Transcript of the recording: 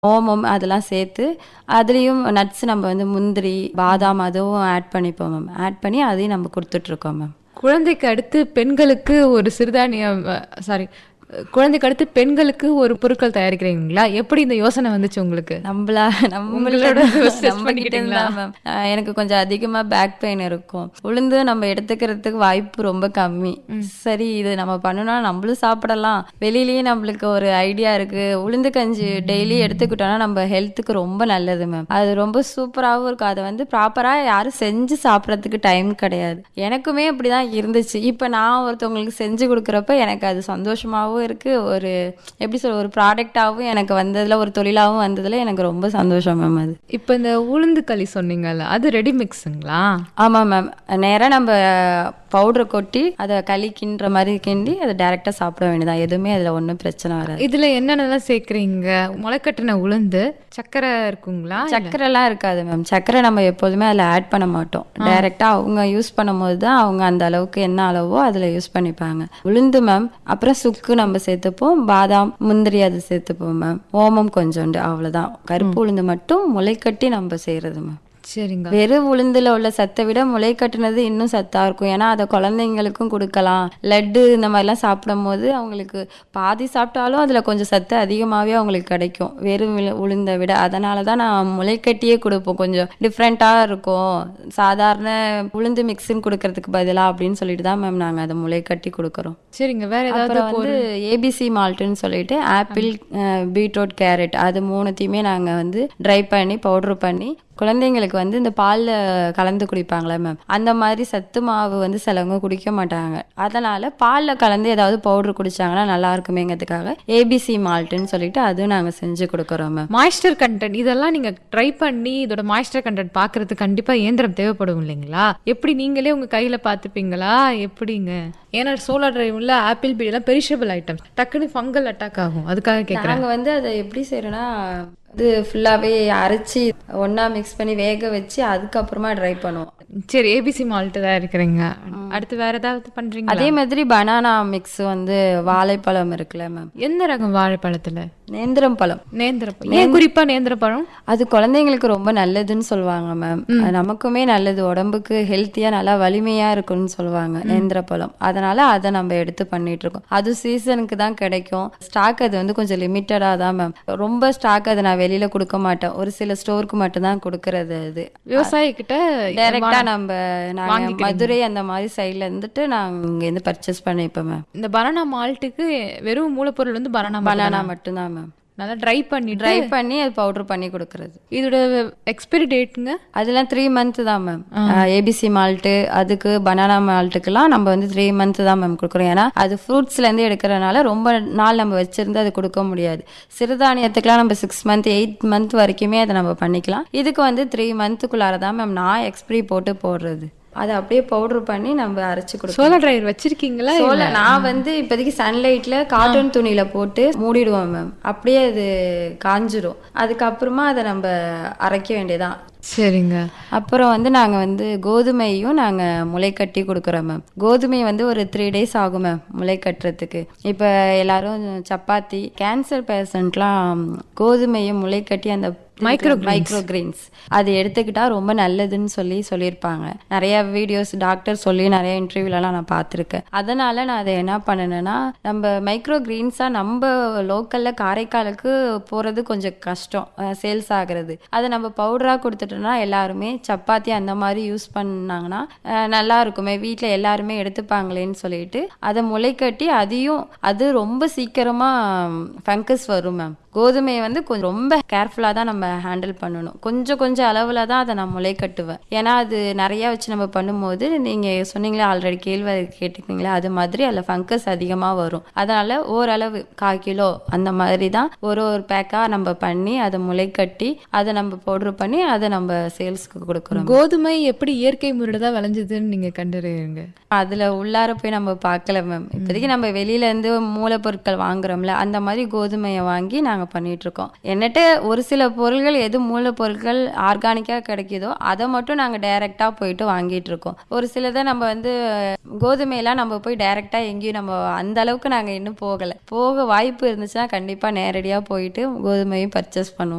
ஓமம் அதெல்லாம் சேர்த்து அதுலேயும் நட்ஸ் நம்ம வந்து முந்திரி பாதாம் அதுவும் ஆட் பண்ணிப்போம் மேம் ஆட் பண்ணி அதையும் நம்ம கொடுத்துட்ருக்கோம் மேம் குழந்தைக்கு அடுத்து பெண்களுக்கு ஒரு சிறுதானியம் சாரி குழந்தைக்கு அடுத்து பெண்களுக்கு ஒரு பொருட்கள் தயாரிக்கிறீங்களா எப்படி இந்த யோசனை வந்துச்சு உங்களுக்கு நம்மளா உங்களோட நம்மளோட search நம்ம கிட்ட பண்ணிக்கிட்டீங்களா? இருந்தா மேம் அஹ் எனக்கு கொஞ்சம் அதிகமா பேக் பெயின் இருக்கும் உளுந்து நம்ம எடுத்துக்கிறதுக்கு வாய்ப்பு ரொம்ப கம்மி சரி இது நம்ம பண்ணோம்னா நம்மளும் சாப்பிடலாம் வெளியிலயே நம்மளுக்கு ஒரு ஐடியா இருக்கு உளுந்து கஞ்சி டெய்லி எடுத்துக்கிட்டோம்னா நம்ம ஹெல்த்துக்கு ரொம்ப நல்லது மேம் அது ரொம்ப சூப்பராகவும் இருக்கும் அதை வந்து ப்ராப்பரா யாரும் செஞ்சு சாப்பிட்றதுக்கு டைம் கிடையாது எனக்குமே அப்படிதான் இருந்துச்சு இப்போ நான் ஒருத்தவங்களுக்கு செஞ்சு கொடுக்குறப்ப எனக்கு அது சந்தோஷமாவும் இருக்கு ஒரு எப்படி சொல்ற ஒரு ப்ராடக்டாகவும் எனக்கு வந்ததுல ஒரு தொழிலாகவும் வந்ததுல எனக்கு ரொம்ப சந்தோஷம் மேம் அது இப்போ இந்த உளுந்து களி சொன்னீங்கல்ல அது ரெடி மிக்ஸுங்களா ஆமாம் மேம் நேராக நம்ம பவுடரை கொட்டி அதை களி கிண்டுற மாதிரி கிண்டி அதை டேரெக்டாக சாப்பிட வேண்டியதான் எதுவுமே அதில் ஒன்றும் பிரச்சனை வராது இதுல என்னென்னலாம் சேர்க்குறீங்க முளைக்கட்டின உளுந்து சக்கரை இருக்குங்களா சர்க்கரைலாம் இருக்காது மேம் சர்க்கரை நம்ம எப்போதுமே அதில் ஆட் பண்ண மாட்டோம் டைரெக்டாக அவங்க யூஸ் பண்ணும்போது தான் அவங்க அந்த அளவுக்கு என்ன அளவோ அதில் யூஸ் பண்ணிப்பாங்க உளுந்து மேம் அப்புறம் சுக்கு நம்ம சேர்த்துப்போம் பாதாம் முந்திரி அது சேர்த்துப்போம் மேம் ஓமம் கொஞ்சோண்டு அவ்வளோதான் கருப்பு உளுந்து மட்டும் முளைக்கட்டி நம்ம செய்கிறது மேம் சரிங்க வெறும் உளுந்துல உள்ள சத்தை விட முளை கட்டுனது இன்னும் சத்தா இருக்கும் ஏன்னா அதை குழந்தைங்களுக்கும் கொடுக்கலாம் லட்டு இந்த மாதிரிலாம் சாப்பிடும் போது அவங்களுக்கு பாதி சாப்பிட்டாலும் அதுல கொஞ்சம் சத்து அதிகமாகவே அவங்களுக்கு கிடைக்கும் வெறும் உளு- உளுந்தை விட அதனால தான் நான் முளைக்கட்டியே கொடுப்போம் கொஞ்சம் டிஃப்ரெண்ட்டாக இருக்கும் சாதாரண உளுந்து மிக்ஸுன்னு கொடுக்கறதுக்கு பதிலா அப்படின்னு சொல்லிட்டு தான் மேம் நாங்கள் அதை முளைக்கட்டி கொடுக்குறோம் சரிங்க வேற ஏதாவது அப்புறம் வந்து ஏபிசி மால்ட்டுன்னு சொல்லிட்டு ஆப்பிள் பீட்ரூட் கேரட் அது மூணுத்தையுமே நாங்கள் வந்து ட்ரை பண்ணி பவுடர் பண்ணி குழந்தைங்களுக்கு வந்து இந்த பாலில் கலந்து குடிப்பாங்களே மேம் அந்த மாதிரி சத்து மாவு வந்து சிலவங்க குடிக்க மாட்டாங்க அதனால பாலில் கலந்து ஏதாவது பவுடர் குடிச்சாங்கன்னா நல்லா இருக்குமேங்கிறதுக்காக ஏபிசி மால்ட்டுன்னு சொல்லிட்டு அதுவும் நாங்கள் செஞ்சு கொடுக்குறோம் மேம் மாய்ஸ்டர் கண்டென்ட் இதெல்லாம் நீங்க ட்ரை பண்ணி இதோட மாய்ஸ்டர் கண்டென்ட் பாக்குறதுக்கு கண்டிப்பா இயந்திரம் தேவைப்படும் இல்லைங்களா எப்படி நீங்களே உங்க கையில பாத்துப்பீங்களா எப்படிங்க ஏன்னா சோலார் டிரைவ்ல ஆப்பிள் பீடி எல்லாம் பெரிஷபிள் ஐட்டம் டக்குன்னு ஃபங்கல் அட்டாக் ஆகும் அதுக்காக கேக்குறேன் நாங்கள் வந்து அதை எப்படி செய்யறோம்னா இது ஃபுல்லாகவே அரைச்சி ஒன்றா மிக்ஸ் பண்ணி வேக வச்சு அதுக்கப்புறமா ட்ரை பண்ணுவோம் சரி ஏபிசி மால்ட் தான் இருக்கிறீங்க அடுத்து வேற ஏதாவது பண்றீங்களா அதே மாதிரி பனானா மிக்ஸ் வந்து வாழைப்பழம் இருக்குல்ல மேம் எந்த ரகம் வாழைப்பழத்துல நேந்திரம் பழம் நேந்திரப்பழம் ஏன் குறிப்பா நேந்திரப்பழம் அது குழந்தைங்களுக்கு ரொம்ப நல்லதுன்னு சொல்லுவாங்க மேம் நமக்குமே நல்லது உடம்புக்கு ஹெல்த்தியா நல்லா வலிமையா இருக்கும்னு சொல்லுவாங்க நேந்திர பழம் அதனால அதை நம்ம எடுத்து பண்ணிட்டு இருக்கோம் அது சீசனுக்கு தான் கிடைக்கும் ஸ்டாக் அது வந்து கொஞ்சம் லிமிட்டடா தான் மேம் ரொம்ப ஸ்டாக் அதை நான் வெளியில கொடுக்க மாட்டேன் ஒரு சில ஸ்டோருக்கு மட்டும் தான் கொடுக்கறது அது விவசாயி கிட்ட டைரக்டா நம்ம நாங்க மதுரை அந்த மாதிரி சைட்ல இருந்துட்டு நாங்க இங்க இருந்து பர்ச்சேஸ் பண்ணிப்போம் மேம் இந்த பனானா மால்ட்டுக்கு வெறும் மூலப்பொருள் வந்து பனானா பனானா மட்டும்தான் மேம் நல்லா ட்ரை பண்ணிட்டு ட்ரை பண்ணி அது பவுடர் பண்ணி கொடுக்கறது இதோட எக்ஸ்பைரி டேட்டுங்க அதெல்லாம் த்ரீ மந்த் தான் மேம் ஏபிசி மால்ட்டு அதுக்கு பனானா மால்ட்டுக்கெல்லாம் நம்ம வந்து த்ரீ மந்த் தான் மேம் கொடுக்குறோம் ஏன்னா அது ஃப்ரூட்ஸ்லேருந்து எடுக்கிறனால ரொம்ப நாள் நம்ம வச்சிருந்து அது கொடுக்க முடியாது சிறுதானியத்துக்குலாம் நம்ம சிக்ஸ் மந்த் எயிட் மந்த் வரைக்குமே அதை நம்ம பண்ணிக்கலாம் இதுக்கு வந்து த்ரீ மந்த்துக்குள்ளார தான் மேம் நான் எக்ஸ்பிரி போட்டு போடுறது அதை அப்படியே பவுடர் பண்ணி நம்ம அரைச்சு கொடுக்கணும் சோலார் டிரைவர் வச்சிருக்கீங்களா சோள நான் வந்து இப்போதைக்கு சன்லைட்ல காட்டன் துணியில போட்டு மூடிடுவோம் மேம் அப்படியே அது காஞ்சிரும் அதுக்கப்புறமா அதை நம்ம அரைக்க வேண்டியதான் சரிங்க அப்புறம் வந்து நாங்கள் வந்து கோதுமையும் நாங்கள் முளை கட்டி கொடுக்குறோம் மேம் கோதுமை வந்து ஒரு த்ரீ டேஸ் ஆகும் மேம் முளை கட்டுறதுக்கு இப்போ எல்லாரும் சப்பாத்தி கேன்சர் பேஷண்ட்லாம் கோதுமையும் முளை கட்டி அந்த மைக்ரோ மைக்ரோ கிரீன்ஸ் அது எடுத்துக்கிட்டா ரொம்ப நல்லதுன்னு சொல்லி சொல்லியிருப்பாங்க நிறைய வீடியோஸ் டாக்டர் சொல்லி நிறைய இன்டர்வியூலலாம் நான் பார்த்துருக்கேன் அதனால நான் அதை என்ன பண்ணினேன்னா நம்ம மைக்ரோ கிரீன்ஸாக நம்ம லோக்கலில் காரைக்காலுக்கு போகிறது கொஞ்சம் கஷ்டம் சேல்ஸ் ஆகுறது அதை நம்ம பவுடராக கொடுத்துட்டோம்னா எல்லாருமே சப்பாத்தி அந்த மாதிரி யூஸ் பண்ணாங்கன்னா அஹ், நல்லா இருக்குமே வீட்டில் எல்லாருமே எடுத்துப்பாங்களேன்னு சொல்லிட்டு அதை முளைக்கட்டி அதையும் அது ரொம்ப சீக்கிரமாக ஃபங்கஸ் வரும் மேம் கோதுமையை வந்து கொஞ்சம் ரொம்ப கேர்ஃபுல்லாக தான் நம்ம ஹேண்டில் பண்ணணும் கொஞ்சம் கொஞ்சம் அளவில் தான் அதை நான் முளை கட்டுவேன் ஏன்னா அது நிறையா வச்சு நம்ம பண்ணும்போது நீங்கள் சொன்னீங்களே ஆல்ரெடி கேள்வி கேட்டுக்கிங்களே அது மாதிரி அதில் ஃபங்கஸ் அதிகமாக வரும் அதனால ஓரளவு கால் கிலோ அந்த மாதிரி தான் ஒரு ஒரு பேக்காக நம்ம பண்ணி அதை முளை கட்டி அதை நம்ம பவுடர் பண்ணி அதை நம்ம சேல்ஸ்க்கு கொடுக்குறோம் கோதுமை எப்படி இயற்கை முறையில தான் விளைஞ்சதுன்னு நீங்க கண்டுறீங்க அதுல உள்ளார போய் நம்ம பார்க்கல மேம் இப்போதைக்கு நம்ம வெளியில இருந்து மூலப்பொருட்கள் வாங்குறோம்ல அந்த மாதிரி கோதுமையை வாங்கி நாங்க நாங்கள் பண்ணிட்டு இருக்கோம் என்னட்டு ஒரு சில பொருட்கள் எது மூலப்பொருட்கள் ஆர்கானிக்காக கிடைக்குதோ அதை மட்டும் நாங்கள் டைரெக்டாக போயிட்டு வாங்கிட்டு இருக்கோம் ஒரு சிலதை நம்ம வந்து கோதுமையெல்லாம் நம்ம போய் டைரெக்டாக எங்கேயும் நம்ம அந்த அளவுக்கு நாங்கள் இன்னும் போகலை போக வாய்ப்பு இருந்துச்சுன்னா கண்டிப்பாக நேரடியாக போயிட்டு கோதுமையும் பர்ச்சேஸ் பண்ணுவோம்